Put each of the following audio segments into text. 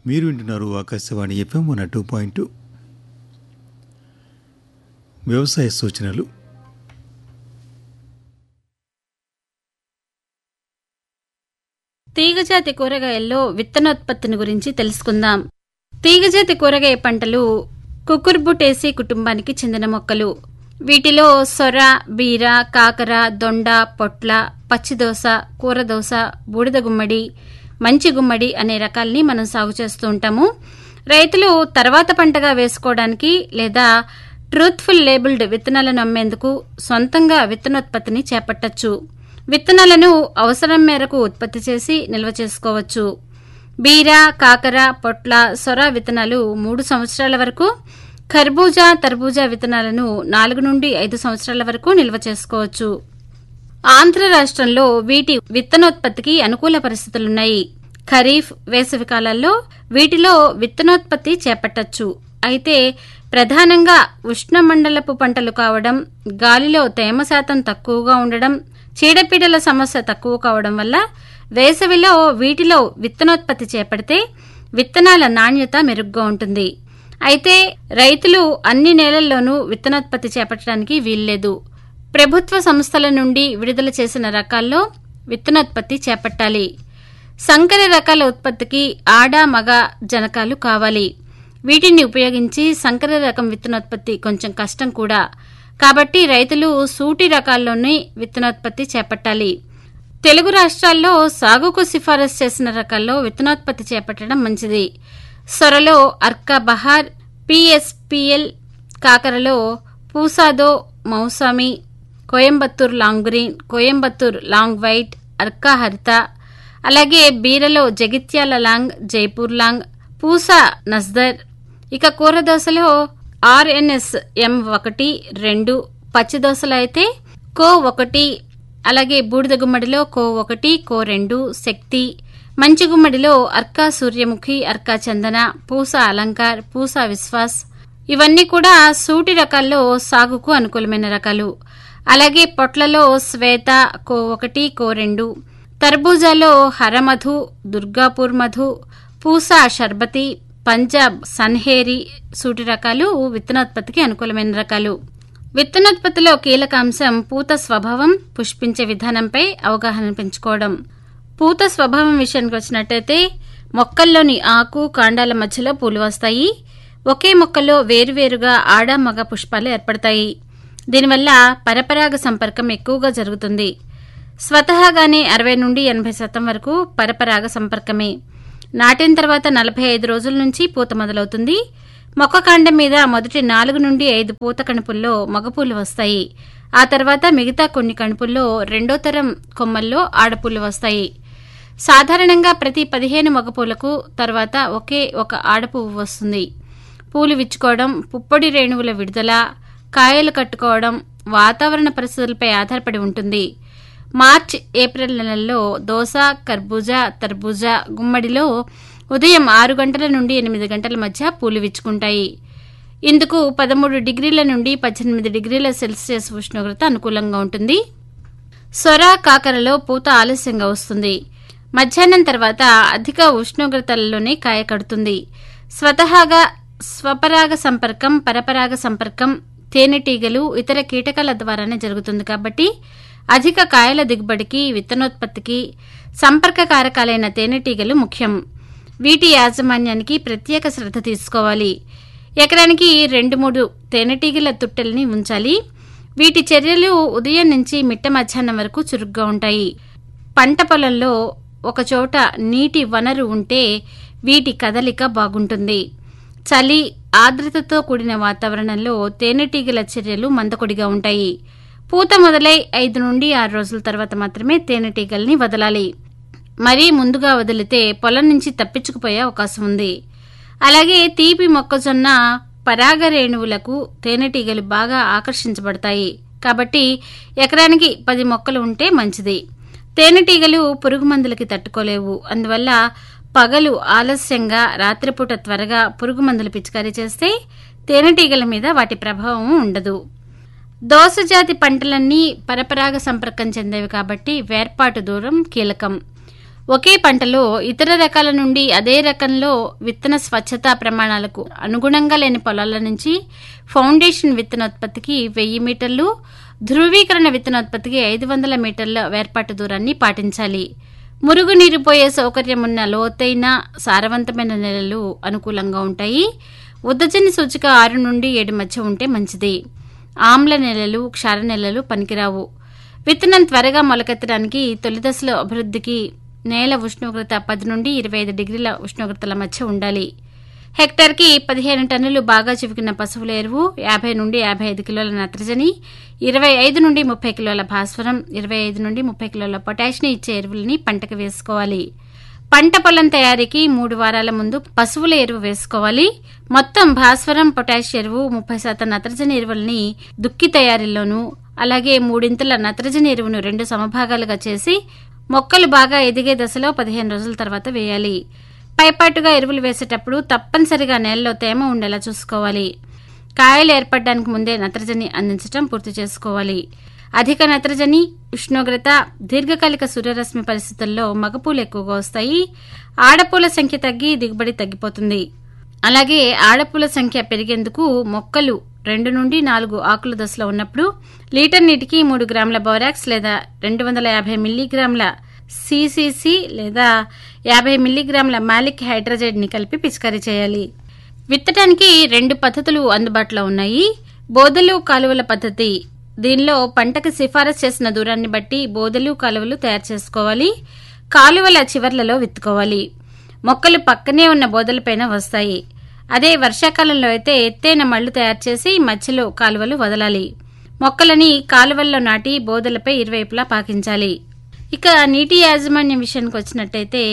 మీరు వింటున్నారు Akashvani FM one two point two వ్యవసాయ సూచనలు తీగజాతి కూరగాయల్లో విత్తనోత్పత్తిని గురించి తెలుసుకుందాం తీగజాతి కూరగాయ పంటలు కుకుర్బుటేసి కుటుంబానికి చెందిన మొక్కలు వీటిలో సొర బీర కాకర దొండ పొట్ల పచ్చిదోస కూరదోస బూడిద గుమ్మడి మంచి గుమ్మడి అనే రకాల్ని మనం సాగు చేస్తూ ఉంటాము రైతులు తర్వాత పంటగా వేసుకోవడానికి లేదా ట్రూత్ఫుల్ లేబుల్డ్ విత్తనాలను అమ్మేందుకు సొంతంగా విత్తనోత్పత్తిని చేపట్టచ్చు విత్తనాలను అవసరం మేరకు ఉత్పత్తి చేసి నిల్వ చేసుకోవచ్చు బీర కాకర పొట్ల సొర విత్తనాలు మూడు సంవత్సరాల వరకు ఖర్బూజా తర్బూజా విత్తనాలను నాలుగు నుండి ఐదు సంవత్సరాల వరకు నిల్వ చేసుకోవచ్చు ఆంధ్ర రాష్ట్రంలో వీటి విత్తనోత్పత్తికి అనుకూల పరిస్థితులున్నాయి ఖరీఫ్ వేసవి కాలాల్లో వీటిలో విత్తనోత్పత్తి చేపట్టచ్చు అయితే ప్రధానంగా ఉష్ణమండలపు పంటలు కావడం గాలిలో తేమ శాతం తక్కువగా ఉండడం చీడపీడల సమస్య తక్కువ కావడం వల్ల వేసవిలో వీటిలో విత్తనోత్పత్తి చేపడితే విత్తనాల నాణ్యత మెరుగ్గా ఉంటుంది అయితే రైతులు అన్ని నేలల్లోనూ విత్తనోత్పత్తి చేపట్టడానికి వీల్లేదు ప్రభుత్వ సంస్థల నుండి విడుదల చేసిన రకాల్లో విత్తనోత్పత్తి చేపట్టాలి సంకర రకాల ఉత్పత్తికి ఆడ మగ జనకాలు కావాలి వీటిని ఉపయోగించి సంకర రకం విత్తనోత్పత్తి కొంచెం కష్టం కూడా కాబట్టి రైతులు సూటి రకాల్లోనే విత్తనోత్పత్తి చేపట్టాలి తెలుగు రాష్ట్రాల్లో సాగుకు సిఫారసు చేసిన రకాల్లో విత్తనోత్పత్తి చేపట్టడం మంచిది సొరలో అర్కా బహార్ పిఎస్పిఎల్ కాకరలో పూసాదో మౌసామి Coimbatore long green Coimbatore long white Arka హరిత అలాగే బీరలో జగిత్యాల లాంగ్ జైపూర్ లాంగ్ పూసా నస్దర్ ఇక కూర దోశలో ఆర్ఎన్ఎస్ ఎం ఒకటి రెండు పచ్చి దోశలు అయితే కో ఒకటి అలాగే బూడిద గుమ్మడిలో కో ఒకటి కో రెండు శక్తి మంచి గుమ్మడిలో అర్కా సూర్యముఖి అర్కా చందన పూస అలంకార్ పూస విశ్వాస్ ఇవన్నీ కూడా సూటి రకాల్లో సాగుకు అనుకూలమైన రకాలు అలాగే పొట్లలో శ్వేత కో ఒకటి కో రెండు తర్బూజాలో హరమధు దుర్గాపూర్ మధు పూసా షర్బతి పంజాబ్ సన్హేరి సూటి రకాలు విత్తనోత్పత్తికి అనుకూలమైన రకాలు విత్తనోత్పత్తిలో కీలక అంశం పూత స్వభావం పుష్పించే విధానంపై అవగాహన పెంచుకోవడం పూత స్వభావం విషయానికి వచ్చినట్టయితే మొక్కల్లోని ఆకు కాండాల మధ్యలో పూలు వస్తాయి ఒకే మొక్కలో వేరువేరుగా ఆడ మగ పుష్పాలు ఏర్పడతాయి దీనివల్ల పరపరాగ సంపర్కం ఎక్కువగా జరుగుతుంది స్వతహాగానే అరవై నుండి ఎనభై శాతం వరకు పరపరాగ సంపర్కమే నాటిన తర్వాత నలభై ఐదు రోజుల నుంచి పూత మొదలవుతుంది మొక్క కాండం మీద మొదటి నాలుగు నుండి ఐదు పూత కణుపుల్లో మగపూలు వస్తాయి ఆ తర్వాత మిగతా కొన్ని కణుపుల్లో రెండో తరం కొమ్మల్లో ఆడపూలు వస్తాయి సాధారణంగా ప్రతి పదిహేను మగపూలకు తర్వాత ఒకే ఒక ఆడపువ్వు వస్తుంది పూలు విచ్చుకోవడం పుప్పొడి రేణువుల విడుదల కాయలు కట్టుకోవడం వాతావరణ పరిస్థితులపై ఆధారపడి ఉంటుంది మార్చ్ ఏప్రిల్ నెలల్లో దోస కర్బూజా తర్బూజా గుమ్మడిలో ఉదయం ఆరు గంటల నుండి ఎనిమిది గంటల మధ్య పూలు విచ్చుకుంటాయి ఇందుకు పదమూడు డిగ్రీల నుండి పద్దెనిమిది డిగ్రీల సెల్సియస్ ఉష్ణోగ్రత అనుకూలంగా ఉంటుంది సొర కాకరలో పూత ఆలస్యంగా వస్తుంది మధ్యాహ్నం తర్వాత అధిక ఉష్ణోగ్రతలలోనే కాయ కడుతుంది స్వతహాగా స్వపరాగ సంపర్కం పరపరాగ సంపర్కం తేనెటీగలు ఇతర కీటకాల ద్వారానే జరుగుతుంది కాబట్టి అధిక కాయల దిగుబడికి విత్తనోత్పత్తికి సంపర్క కారకాలైన తేనెటీగలు ముఖ్యం వీటి యాజమాన్యానికి ప్రత్యేక శ్రద్ధ తీసుకోవాలి ఎకరానికి రెండు మూడు తేనెటీగల తుట్టెల్ని ఉంచాలి వీటి చర్యలు ఉదయం నుంచి మిట్ట మధ్యాహ్నం వరకు చురుగ్గా ఉంటాయి పంట పొలంలో ఒకచోట నీటి వనరు ఉంటే వీటి కదలిక బాగుంటుంది చలి ఆర్ద్రతతో కూడిన వాతావరణంలో తేనెటీగల చర్యలు మందకొడిగా ఉంటాయి పూత మొదలై ఐదు నుండి ఆరు రోజుల తర్వాత మాత్రమే తేనెటీగల్ని వదలాలి మరీ ముందుగా వదిలితే పొలం నుంచి తప్పించుకుపోయే అవకాశం ఉంది అలాగే తీపి మొక్కజొన్న పరాగ రేణువులకు తేనెటీగలు బాగా ఆకర్షించబడతాయి కాబట్టి ఎకరానికి పది మొక్కలు ఉంటే మంచిది తేనెటీగలు పురుగు మందులకి తట్టుకోలేవు అందువల్ల పగలు ఆలస్యంగా రాత్రిపూట త్వరగా పురుగు మందులు పిచికారీ చేస్తే తేనెటీగల మీద వాటి ప్రభావం ఉండదు దోస జాతి పంటలన్నీ పరపరాగ సంపర్కం చెందేవి కాబట్టి వేర్పాటు దూరం కీలకం ఒకే పంటలో ఇతర రకాల నుండి అదే రకంలో విత్తన స్వచ్ఛతా ప్రమాణాలకు అనుగుణంగా లేని పొలాల నుంచి ఫౌండేషన్ విత్తనోత్పత్తికి వెయ్యి మీటర్లు ధృవీకరణ విత్తనోత్పత్తికి ఐదు వందల మీటర్ల వేర్పాటు దూరాన్ని పాటించాలి మురుగునీరు పోయే సౌకర్యం ఉన్న లోతైన సారవంతమైన నెలలు అనుకూలంగా ఉంటాయి ఉద్దజని సూచిక ఆరు నుండి ఏడు మధ్య ఉంటే మంచిది ఆమ్ల నెలలు క్షార నెలలు పనికిరావు విత్తనం త్వరగా మొలకెత్తడానికి తొలి దశలో అభివృద్ధికి నేల ఉష్ణోగ్రత పది నుండి ఇరవై ఐదు డిగ్రీల ఉష్ణోగ్రతల మధ్య ఉండాలి హెక్టార్కి పదిహేను టన్నులు బాగా చివికిన పశువుల ఎరువు యాభై నుండి యాభై ఐదు కిలోల నత్రజని ఇరవై ఐదు నుండి ముప్పై కిలోల భాస్వరం ఇరవై ఐదు నుండి ముప్పై కిలోల పొటాషియం ఇచ్చే ఎరువులని పంటకు వేసుకోవాలి పంట పొలం తయారీకి మూడు వారాల ముందు పశువుల ఎరువు వేసుకోవాలి మొత్తం భాస్వరం పొటాష్ ఎరువు ముప్పై శాతం నత్రజని ఎరువుల్ని దుక్కి తయారీలోనూ అలాగే మూడింతల నత్రజని ఎరువును రెండు సమభాగాలుగా చేసి మొక్కలు బాగా ఎదిగే దశలో పదిహేను రోజుల తర్వాత వేయాలి పైపాటుగా ఎరువులు వేసేటప్పుడు తప్పనిసరిగా నేలలో తేమ ఉండేలా చూసుకోవాలి కాయలు ఏర్పడడానికి ముందే నత్రజని అందించడం పూర్తి చేసుకోవాలి అధిక నత్రజని ఉష్ణోగ్రత దీర్ఘకాలిక సూర్యరశ్మి పరిస్థితుల్లో మగపూలు ఎక్కువగా వస్తాయి ఆడపూల సంఖ్య తగ్గి దిగుబడి తగ్గిపోతుంది అలాగే ఆడపూల సంఖ్య పెరిగేందుకు మొక్కలు రెండు నుండి నాలుగు ఆకుల దశలో ఉన్నప్పుడు లీటర్ నీటికి మూడు గ్రాముల బోరాక్స్ లేదా రెండు వందల యాభై మిల్లీగ్రాముల సిసిసి లేదా యాభై మిల్లీగ్రాముల మాలిక్ హైడ్రజైడ్ ని కలిపి పిచికారీ చేయాలి విత్తడానికి రెండు పద్ధతులు అందుబాటులో ఉన్నాయి బోదలు కాలువల పద్ధతి దీనిలో పంటకు సిఫారసు చేసిన దూరాన్ని బట్టి బోదలు కాలువలు తయారు చేసుకోవాలి కాలువల చివర్లలో విత్తుకోవాలి మొక్కలు పక్కనే ఉన్న బోదలపైన వస్తాయి అదే వర్షాకాలంలో అయితే ఎత్తైన మళ్లు తయారు చేసి మధ్యలో కాలువలు వదలాలి మొక్కలని కాలువల్లో నాటి బోదలపై ఇరువైపులా పాకించాలి ఇక నీటి యాజమాన్యం విషయానికి వచ్చినట్టయితే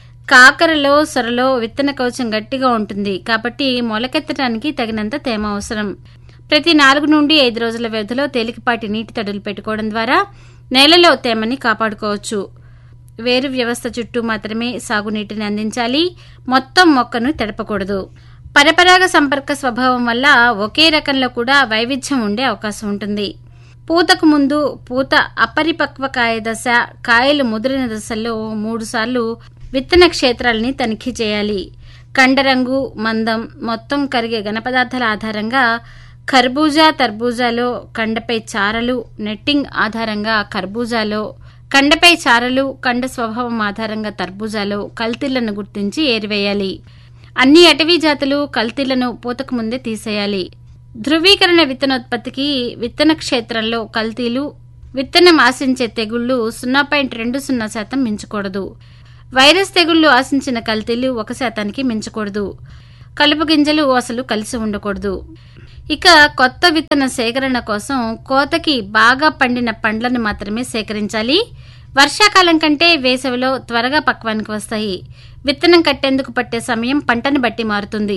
కాకరలో సొరలో విత్తన కవచం గట్టిగా ఉంటుంది కాబట్టి మొలకెత్తడానికి తగినంత తేమ అవసరం ప్రతి నాలుగు నుండి ఐదు రోజుల వ్యవధిలో తేలికపాటి నీటి తడులు పెట్టుకోవడం ద్వారా నేలలో తేమని కాపాడుకోవచ్చు వేరు వ్యవస్థ చుట్టూ మాత్రమే సాగునీటిని అందించాలి మొత్తం మొక్కను తడపకూడదు పరపరాగ సంపర్క స్వభావం వల్ల ఒకే రకంలో కూడా వైవిధ్యం ఉండే అవకాశం ఉంటుంది పూతకు ముందు పూత అపరిపక్వ కాయ దశ కాయలు ముదిరిన దశల్లో మూడుసార్లు విత్తన క్షేత్రాలని తనిఖీ చేయాలి కండరంగు మందం మొత్తం కరిగే ఘనపదార్థాల ఆధారంగా ఖర్బూజా తర్బూజాలో కండపై చారలు నెట్టింగ్ ఆధారంగా ఖర్బూజాలో కండపై చారలు కండ స్వభావం ఆధారంగా తర్బూజాలో కల్తీలను గుర్తించి ఏరివేయాలి అన్ని అటవీ జాతులు కల్తీలను పూతకు ముందే తీసేయాలి ధృవీకరణ విత్తనోత్పత్తికి విత్తన క్షేత్రంలో కల్తీలు విత్తనం ఆశించే తెగుళ్లు సున్నా పాయింట్ రెండు సున్నా శాతం మించకూడదు వైరస్ తెగుళ్లు ఆశించిన కల్తీలు ఒక శాతానికి మించకూడదు కలుపు గింజలు అసలు కలిసి ఉండకూడదు ఇక కొత్త విత్తన సేకరణ కోసం కోతకి బాగా పండిన పండ్లను మాత్రమే సేకరించాలి వర్షాకాలం కంటే వేసవిలో త్వరగా పక్వానికి వస్తాయి విత్తనం కట్టేందుకు పట్టే సమయం పంటను బట్టి మారుతుంది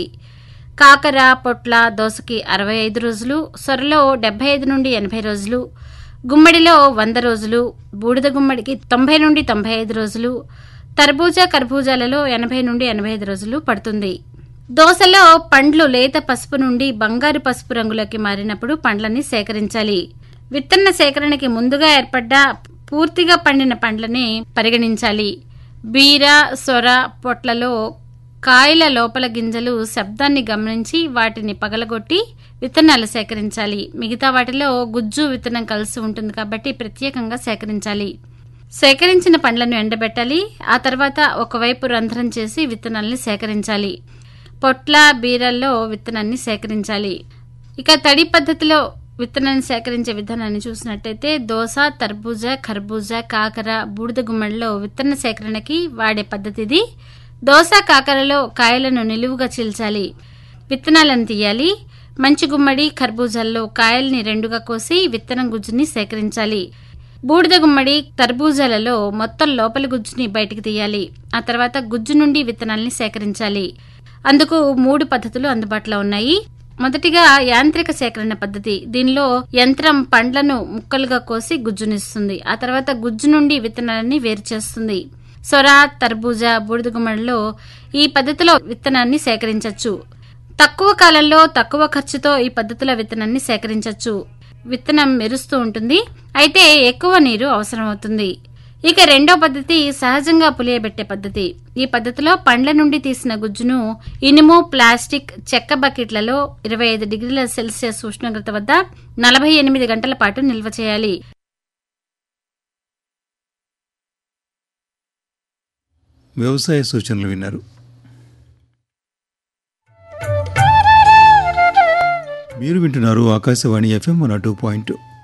కాకర పొట్ల దోసకి అరవై ఐదు రోజులు సొరలో డెబ్బై ఐదు నుండి ఎనభై రోజులు గుమ్మడిలో వంద రోజులు బూడిద గుమ్మడికి తొంభై నుండి తొంభై ఐదు రోజులు తర్బూజా కర్బూజాలలో ఎనభై నుండి ఎనభై ఐదు రోజులు పడుతుంది దోసలో పండ్లు లేత పసుపు నుండి బంగారు పసుపు రంగులోకి మారినప్పుడు పండ్లని సేకరించాలి విత్తన సేకరణకి ముందుగా ఏర్పడ్డ పూర్తిగా పండిన పండ్లని పరిగణించాలి బీర సొర పొట్లలో కాయల లోపల గింజలు శబ్దాన్ని గమనించి వాటిని పగలగొట్టి విత్తనాలు సేకరించాలి మిగతా వాటిలో గుజ్జు విత్తనం కలిసి ఉంటుంది కాబట్టి ప్రత్యేకంగా సేకరించాలి సేకరించిన పండ్లను ఎండబెట్టాలి ఆ తర్వాత ఒకవైపు రంధ్రం చేసి విత్తనాల్ని సేకరించాలి పొట్ల బీరల్లో విత్తనాన్ని సేకరించాలి ఇక తడి పద్ధతిలో విత్తనాన్ని సేకరించే విధానాన్ని చూసినట్టయితే దోస తర్బూజా ఖర్బూజా కాకర బూడిద గుమ్మడిలో విత్తన సేకరణకి వాడే పద్ధతి ఇది దోస కాకరలో కాయలను నిలువుగా చీల్చాలి విత్తనాలను తీయాలి మంచి గుమ్మడి ఖర్బూజాల్లో కాయల్ని రెండుగా కోసి విత్తనం గుజ్జుని సేకరించాలి బూడిద గుమ్మడి తర్బూజాలలో మొత్తం లోపలి గుజ్జుని బయటికి తీయాలి ఆ తర్వాత గుజ్జు నుండి విత్తనాల్ని సేకరించాలి అందుకు మూడు పద్ధతులు అందుబాటులో ఉన్నాయి మొదటిగా యాంత్రిక సేకరణ పద్ధతి దీనిలో యంత్రం పండ్లను ముక్కలుగా కోసి గుజ్జునిస్తుంది ఆ తర్వాత గుజ్జు నుండి విత్తనాలని వేరు చేస్తుంది సొర తర్బూజా బూడిద గుమ్మడిలో ఈ పద్ధతిలో విత్తనాన్ని సేకరించవచ్చు తక్కువ కాలంలో తక్కువ ఖర్చుతో ఈ పద్ధతిలో విత్తనాన్ని సేకరించవచ్చు విత్తనం మెరుస్తూ ఉంటుంది అయితే ఎక్కువ నీరు అవసరమవుతుంది ఇక రెండో పద్ధతి సహజంగా పులియబెట్టే పద్ధతి ఈ పద్ధతిలో పండ్ల నుండి తీసిన గుజ్జును ఇనుము ప్లాస్టిక్ చెక్క బకెట్లలో ఇరవై ఐదు డిగ్రీల సెల్సియస్ ఉష్ణోగ్రత వద్ద నలభై ఎనిమిది గంటల పాటు నిల్వ చేయాలి వ్యవసాయ సూచనలు విన్నారు మీరు వింటున్నారు Akashvani FM one two point